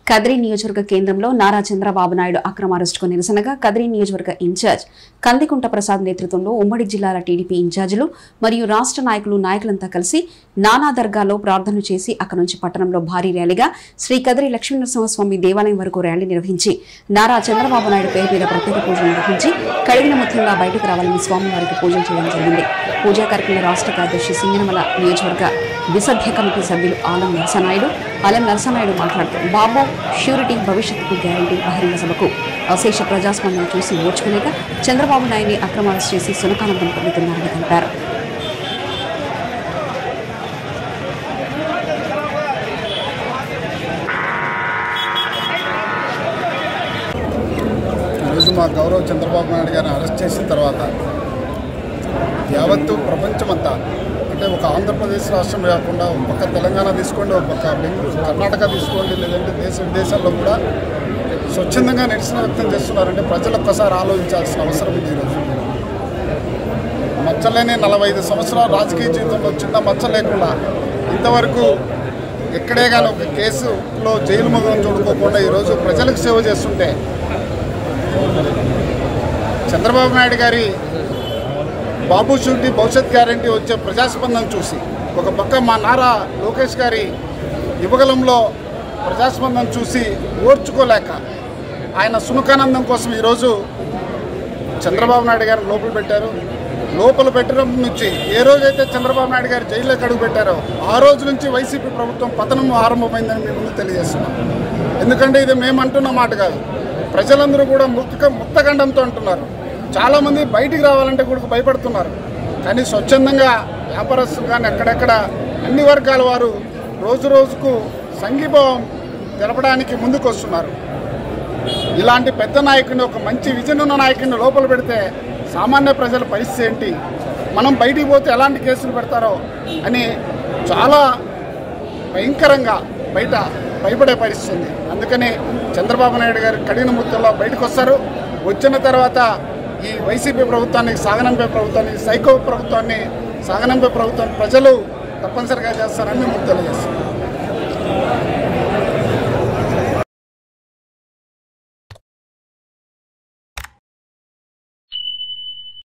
కదిరి నియోజకవర్గ కేంద్రంలో నారా చంద్రబాబు నాయుడు అక్రమ అరెస్టుకు నిరసనగా కదిరి నియోజకవర్గ ఇన్ఛార్జ్ కందికుంట ప్రసాద్ నేతృత్వంలో ఉమ్మడి జిల్లాల టీడీపీ ఇన్ఛార్జీలు మరియు రాష్ట్ర నాయకులు నాయకులంతా కలిసి నానా దర్గాలో ప్రార్థనలు చేసి అక్కడి నుంచి పట్టణంలో భారీ ర్యాలీగా శ్రీ కదిరి లక్ష్మీనరసింహస్వామి దేవాలయం వరకు ర్యాలీ నిర్వహించి నారా చంద్రబాబు నాయుడు పేరు మీద ప్రత్యేక పూజలు నిర్వహించి కడిగిన ముఖ్యంగా బయటకు రావాలని స్వామివారికి పూజలు చేయడం జరిగింది పూజా కార్యక్రమంలో రాష్ట్ర కార్యదర్శి సింగనమల నియోజకవర్గ విసభ్య కమిటీ సభ్యులు ఆలం నరసనాయుడు ఆలం నరసనాయుడు మాట్లాడుతూ బాబు ష్యూరిటీ భవిష్యత్తుకు గ్యారంటీ బహిరంగ సభకు అశేష ప్రజాస్పందన చూసి ఓర్చుకోలేక చంద్రబాబు నాయుడిని అక్రమ అరెస్ట్ చేసి సునకానందం పొందుతున్నారని తెలిపారు ఈరోజు మా గౌరవ చంద్రబాబు నాయుడు గారిని అరెస్ట్ చేసిన తర్వాత యావత్తు ప్రపంచమంతా అంటే ఒక ఆంధ్రప్రదేశ్ రాష్ట్రం కాకుండా ఒక పక్క తెలంగాణ తీసుకోండి ఒక పక్క బెంగళూరు కర్ణాటక తీసుకోండి లేదంటే దేశ విదేశాల్లో కూడా స్వచ్ఛందంగా నిరసన వ్యక్తం చేస్తున్నారంటే ప్రజలు ఒక్కసారి ఆలోచించాల్సిన అవసరం ఉంది ఈరోజు మచ్చలేని నలభై ఐదు సంవత్సరాల రాజకీయ జీవితంలో చిన్న మచ్చ లేకుండా ఇంతవరకు ఎక్కడే కానీ ఒక కేసులో జైలు ముఖం చూడుకోకుండా ఈరోజు ప్రజలకు సేవ చేస్తుంటే చంద్రబాబు నాయుడు గారి బాబు షూరిటీ భవిష్యత్ గ్యారంటీ వచ్చే ప్రజాస్పందన చూసి ఒక పక్క మా నారా లోకేష్ గారి యువగలంలో ప్రజాస్పందన చూసి ఓర్చుకోలేక ఆయన సునకానందం కోసం ఈరోజు చంద్రబాబు నాయుడు గారు లోపల పెట్టారు లోపల పెట్టడం నుంచి ఏ రోజైతే చంద్రబాబు నాయుడు గారు జైల్లోకి అడుగు పెట్టారో ఆ రోజు నుంచి వైసీపీ ప్రభుత్వం పతనం ఆరంభమైందని మేము ముందు తెలియజేస్తున్నాం ఎందుకంటే ఇది మేము అంటున్న మాట కాదు ప్రజలందరూ కూడా ముక్త ముక్తగండంతో అంటున్నారు చాలామంది బయటికి రావాలంటే కూడా భయపడుతున్నారు కానీ స్వచ్ఛందంగా వ్యాపారస్తులు కానీ అక్కడక్కడ అన్ని వర్గాల వారు రోజు రోజుకు సంఘీభావం తెలపడానికి ముందుకు వస్తున్నారు ఇలాంటి పెద్ద నాయకుని ఒక మంచి విజన్ ఉన్న నాయకుడిని లోపల పెడితే సామాన్య ప్రజల పరిస్థితి ఏంటి మనం బయటికి పోతే ఎలాంటి కేసులు పెడతారో అని చాలా భయంకరంగా బయట భయపడే పరిస్థితి ఉంది అందుకని చంద్రబాబు నాయుడు గారు కడిగిన ముద్దల్లో బయటకు వస్తారు వచ్చిన తర్వాత ఈ వైసీపీ ప్రభుత్వాన్ని సాగనంపే ప్రభుత్వాన్ని సైకో ప్రభుత్వాన్ని సాగనంపే ప్రభుత్వం ప్రజలు తప్పనిసరిగా చేస్తారని మేము తెలియజేస్తాం